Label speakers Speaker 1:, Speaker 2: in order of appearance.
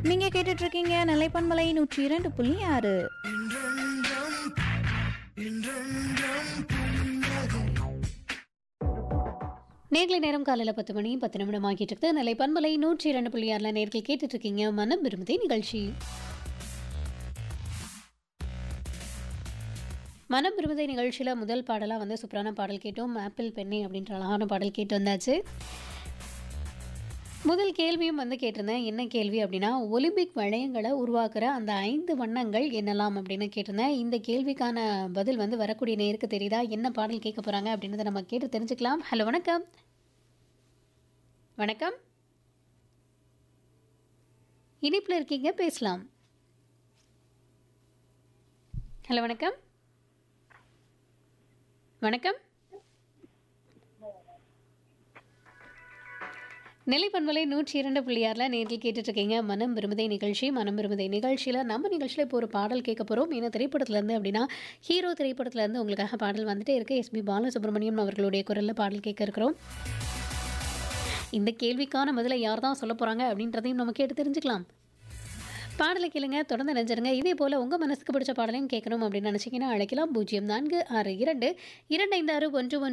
Speaker 1: நீங்க கேட்டுட்டு இருக்கீங்க நிலைப்பன்மலை நூற்றி இரண்டு புள்ளி ஆறு
Speaker 2: நேர்களை நேரம் காலையில் பத்து மணி பத்து நிமிடம் ஆகிட்டு இருக்குது நிலை பண்பலை நூற்றி இரண்டு புள்ளி ஆறில் நேர்கள் கேட்டுட்டு இருக்கீங்க மனம் விரும்புதே நிகழ்ச்சி மனம் விரும்புதை நிகழ்ச்சியில் முதல் பாடலாக வந்து சூப்பரான பாடல் கேட்டோம் ஆப்பிள் பெண்ணே அப்படின்ற அழகான பாடல் கேட்டு வந்தாச்சு முதல் கேள்வியும் வந்து கேட்டிருந்தேன் என்ன கேள்வி அப்படின்னா ஒலிம்பிக் வளையங்களை உருவாக்குற அந்த ஐந்து வண்ணங்கள் என்னலாம் அப்படின்னு கேட்டிருந்தேன் இந்த கேள்விக்கான பதில் வந்து வரக்கூடிய நேருக்கு தெரியுதா என்ன பாடல் கேட்க போகிறாங்க அப்படின்றத நம்ம கேட்டு தெரிஞ்சுக்கலாம் ஹலோ வணக்கம் வணக்கம் இனிப்பில் இருக்கீங்க பேசலாம் ஹலோ வணக்கம் வணக்கம் நெல்லை பண்பலை நூற்றி இரண்டு புள்ளியாரில் நேரில் கேட்டுட்ருக்கீங்க மனம் விரும்புதை நிகழ்ச்சி மனம் விரும்புதை நிகழ்ச்சியில் நம்ம நிகழ்ச்சியில் இப்போ ஒரு பாடல் கேட்க போகிறோம் ஏன்னா திரைப்படத்துலேருந்து அப்படின்னா ஹீரோ திரைப்படத்துலேருந்து உங்களுக்காக பாடல் வந்துட்டே இருக்கு எஸ்பி பாலசுப்ரமணியம் அவர்களுடைய குரலில் பாடல் கேட்க இருக்கிறோம் இந்த கேள்விக்கான பதிலை யார் தான் சொல்ல போகிறாங்க அப்படின்றதையும் நம்ம கேட்டு தெரிஞ்சுக்கலாம் பாடலை கேளுங்க தொடர்ந்து நினைச்சிருங்க இதே போல் உங்கள் மனசுக்கு பிடிச்ச பாடலையும் கேட்கணும் அப்படின்னு நினச்சிங்கன்னா அழைக்கலாம் பூஜ்ஜியம் நான்கு ஆறு இரண்டு இரண்டு ஐந்து ஆறு ஒன்று ஒன்று